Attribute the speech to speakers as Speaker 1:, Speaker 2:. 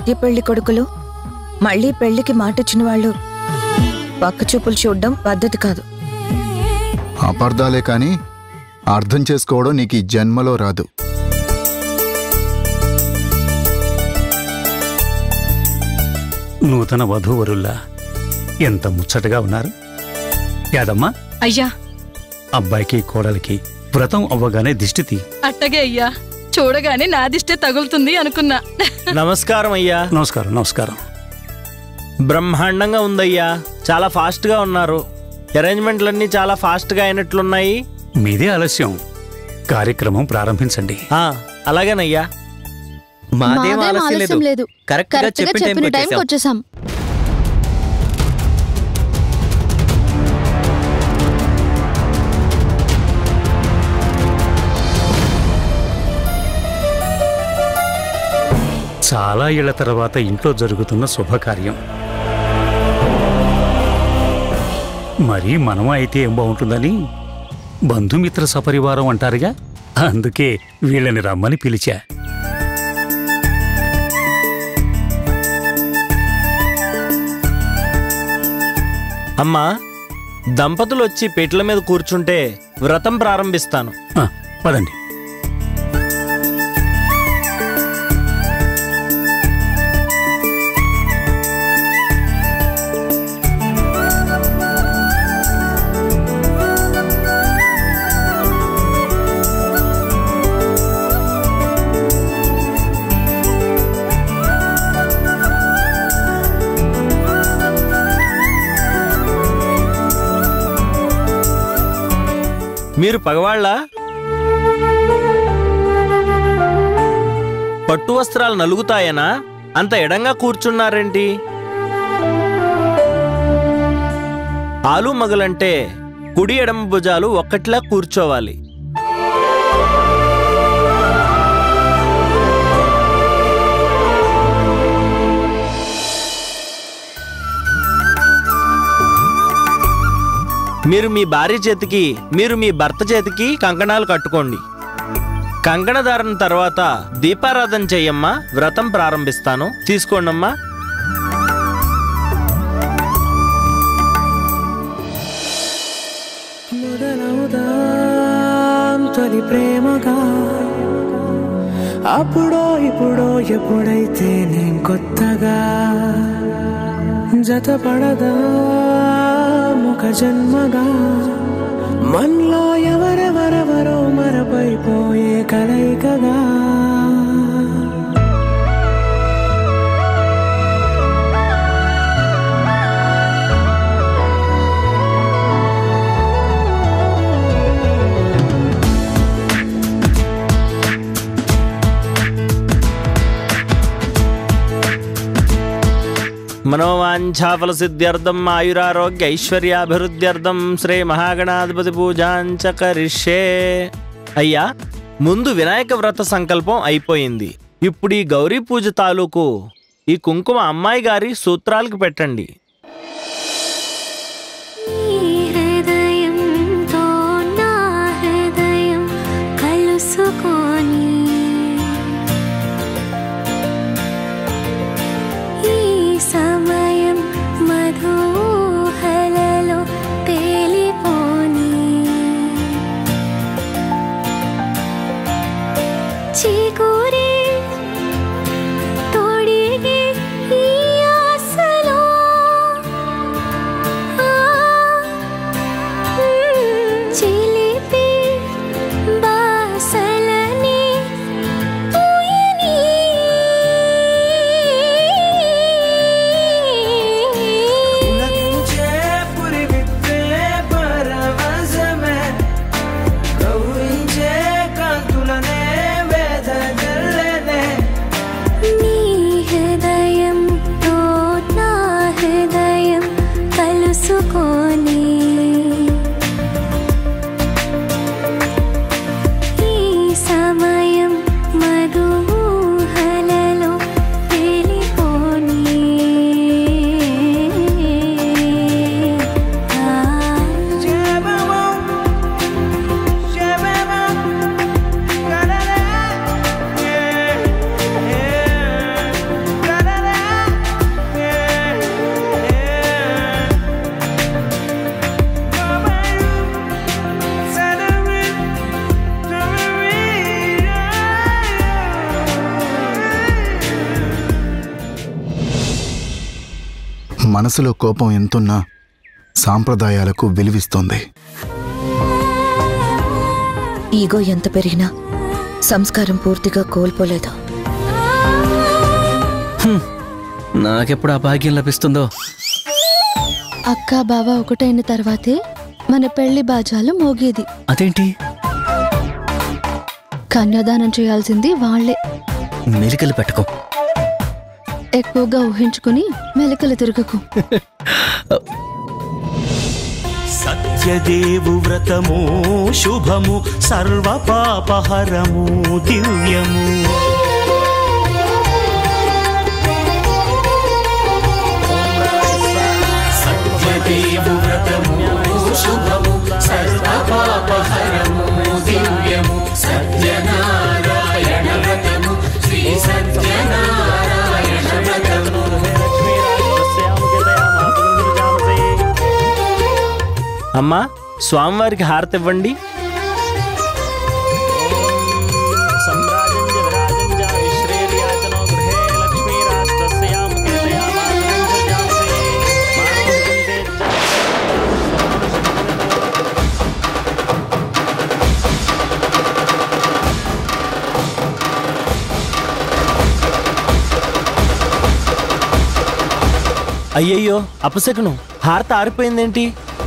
Speaker 1: మధ్య పెళ్లి కొడుకులు మళ్ళీ పెళ్లికి మాటిచ్చిన వాళ్ళు పక్క చూపులు చూడడం పద్ధతి కాదు
Speaker 2: అపార్థాలే కానీ అర్థం చేసుకోవడం నీకు ఈ జన్మలో రాదు
Speaker 3: నూతన వధూవరుల్లా ఎంత ముచ్చటగా ఉన్నారు యాదమ్మా
Speaker 4: అయ్యా
Speaker 3: అబ్బాయికి కోడలికి వ్రతం అవ్వగానే దిష్టి తీ
Speaker 4: అట్టగే అయ్యా చూడగానే నా దిష్టే తగులుతుంది అనుకున్నా
Speaker 5: నమస్కారం అయ్యా
Speaker 3: నమస్కారం నమస్కారం
Speaker 5: బ్రహ్మాండంగా ఉందయ్యా చాలా ఫాస్ట్గా ఉన్నారు అరేంజ్మెంట్లన్నీ చాలా ఫాస్ట్గా అయినట్లున్నాయి
Speaker 3: మీదే ఆలస్యం కార్యక్రమం ప్రారంభించండి
Speaker 5: ఆ, అలాగేనయ్యా
Speaker 6: మాదేం ఆలస్యం లేదు
Speaker 7: కరెక్ట్ గా
Speaker 6: కరెక్ట్ గా
Speaker 7: చెప్పిన
Speaker 6: చెప్పిన
Speaker 7: టైంకి
Speaker 6: టైంకి
Speaker 7: వచ్చేసాం
Speaker 3: చాలా ఏళ్ల తర్వాత ఇంట్లో జరుగుతున్న శుభకార్యం మరి మనం అయితే ఏం బాగుంటుందని బంధుమిత్ర సపరివారం అంటారుగా అందుకే వీళ్ళని రమ్మని పిలిచా
Speaker 5: అమ్మా దంపతులు వచ్చి పెట్ల మీద కూర్చుంటే వ్రతం ప్రారంభిస్తాను
Speaker 3: ఆ, పదండి
Speaker 5: మీరు పగవాళ్ళ పట్టు వస్త్రాలు నలుగుతాయనా అంత ఎడంగా కూర్చున్నారేంటి ఆలు మగలంటే కుడి ఎడమ భుజాలు ఒక్కటిలా కూర్చోవాలి మీరు మీ భార్య చేతికి మీరు మీ భర్త చేతికి కంకణాలు కట్టుకోండి కంకణధారణ తర్వాత దీపారాధన చెయ్యమ్మా వ్రతం ప్రారంభిస్తాను తీసుకోండమ్మా
Speaker 8: మొదలవుదాం తొలి ప్రేమగా అప్పుడో ఇప్పుడో ఎప్పుడైతే నేను కొత్తగా జతపడదా ఒక జన్మగా మనలో ఎవరెవరెవరో మరపైపోయే కలయికగా
Speaker 5: మనోవాంఛాఫల సిద్ధ్యర్థం ఆయురారోగ్య ఐశ్వర్యాభివృద్ధ్యర్థం శ్రీ మహాగణాధిపతి పూజాంచ కరిష్యే అయ్యా ముందు వినాయక వ్రత సంకల్పం అయిపోయింది ఇప్పుడు ఈ గౌరీ పూజ తాలూకు ఈ కుంకుమ అమ్మాయి గారి సూత్రాలకు పెట్టండి
Speaker 9: హృదయంతో నా హృదయం కలుసుకొని ఈ సమయం మధుహలలో తేలిపోని చీకూరి తోడిగి ఈ ఆశలో
Speaker 2: మనసులో కోపం ఎంతున్నా సాంప్రదాయాలకు విలువిస్తుంది
Speaker 1: ఈగో ఎంత పెరిగినా సంస్కారం పూర్తిగా కోల్పోలేదు
Speaker 7: నాకెప్పుడు ఆ భాగ్యం లభిస్తుందో
Speaker 6: అక్క బావ ఒకటైన తర్వాతే మన పెళ్లి బాజాలు మోగేది
Speaker 7: అదేంటి
Speaker 6: కన్యాదానం చేయాల్సింది వాళ్లే
Speaker 7: మెలికలు పెట్టుకో
Speaker 6: ఎక్కువగా ఊహించుకుని మెలకలు తిరగకు
Speaker 10: సత్యదేవు వ్రతము శుభము సర్వ పాపహరము దివ్యము సత్యదేవు వ్రతము శుభము సర్వ పాపహరము దివ్యము సత్యనారాయణ వ్రతము శ్రీ సత్యనారాయణ వ్రతము
Speaker 5: అమ్మా స్వామివారికి హారతి ఇవ్వండి అయ్యయ్యో అపశకునం హారత ఆరిపోయిందేంటి